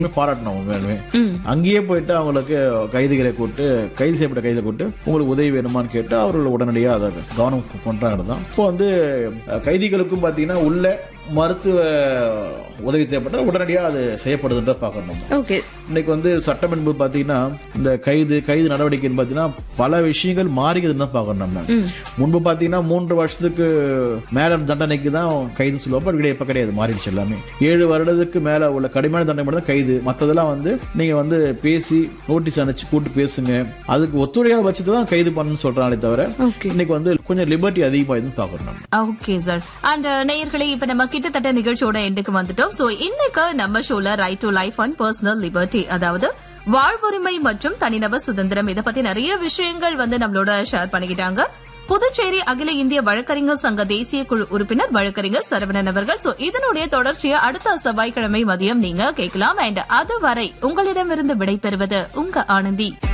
பாராட்டணும் உண்மையாலுமே ம். அங்கேயே போயிட்டு அவங்களுக்கு கைதிகளை கூப்பிட்டு கைது செய்யப்பட்ட கைதிகளை கூப்பிட்டு உங்களுக்கு உதவி வேணுமான்னு கேட்டு அவர்கள் உடனடியாக அதை கவனம் பண்றாங்க தான் இப்போ வந்து அஹ், கைதிகளுக்கும் பார்த்தீங்கன்னா உள்ள மருத்துவ உதவி தேவைப்பட்டால் உடனடியாக அது செய்யப்படுதுன்ற பார்க்கணும் ஓகே இன்னைக்கு வந்து சட்டம் என்பது பார்த்தீங்கன்னா இந்த கைது கைது நடவடிக்கைன்னு பார்த்தீங்கன்னா பல விஷயங்கள் மாறிக்குதுன்னு தான் பார்க்கணும் நம்ம முன்பு பார்த்தீங்கன்னா மூன்று வருஷத்துக்கு மேல தண்டனைக்கு தான் கைது சொல்லுவாங்க பட் கிடையாது இப்போ கிடையாது மாறிடுச்சு எல்லாமே ஏழு வருடத்துக்கு மேல உள்ள கடுமையான தண்டனை மட்டும் தான் கைது மற்றதெல்லாம் வந்து நீங்க வந்து பேசி நோட்டீஸ் அனுப்பிச்சு கூப்பிட்டு பேசுங்க அதுக்கு ஒத்துழையாத பட்சத்தை தான் கைது பண்ணணும்னு சொல்றாங்களே தவிர ஓகே இன்னைக்கு வந்து கொஞ்சம் லிபர்ட்டி அதிகமாகுதுன்னு பார்க்கணும் நம்ம ஓகே சார் அண்ட் நேயர்களே இப்ப நம்ம கிட்டத்தட்ட நிகழ்ச்சியோட எண்டுக்கு வந்துட்டோம் சோ இன்னைக்கு நம்ம ஷோல right to life and personal liberty அதாவது வாழ்வுரிமை மற்றும் தனிநபர் சுதந்திரம் இத பத்தி நிறைய விஷயங்கள் வந்து நம்மளோட ஷேர் பண்ணிக்கிட்டாங்க புதுச்சேரி அகில இந்திய வழக்கறிஞர் சங்க தேசிய குழு உறுப்பினர் வழக்கறிஞர் சரவணன் அவர்கள் சோ இதனுடைய தொடர்ச்சியை அடுத்த செவ்வாய்க்கிழமை மதியம் நீங்க கேட்கலாம் அண்ட் அதுவரை உங்களிடமிருந்து விடைபெறுவது உங்க ஆனந்தி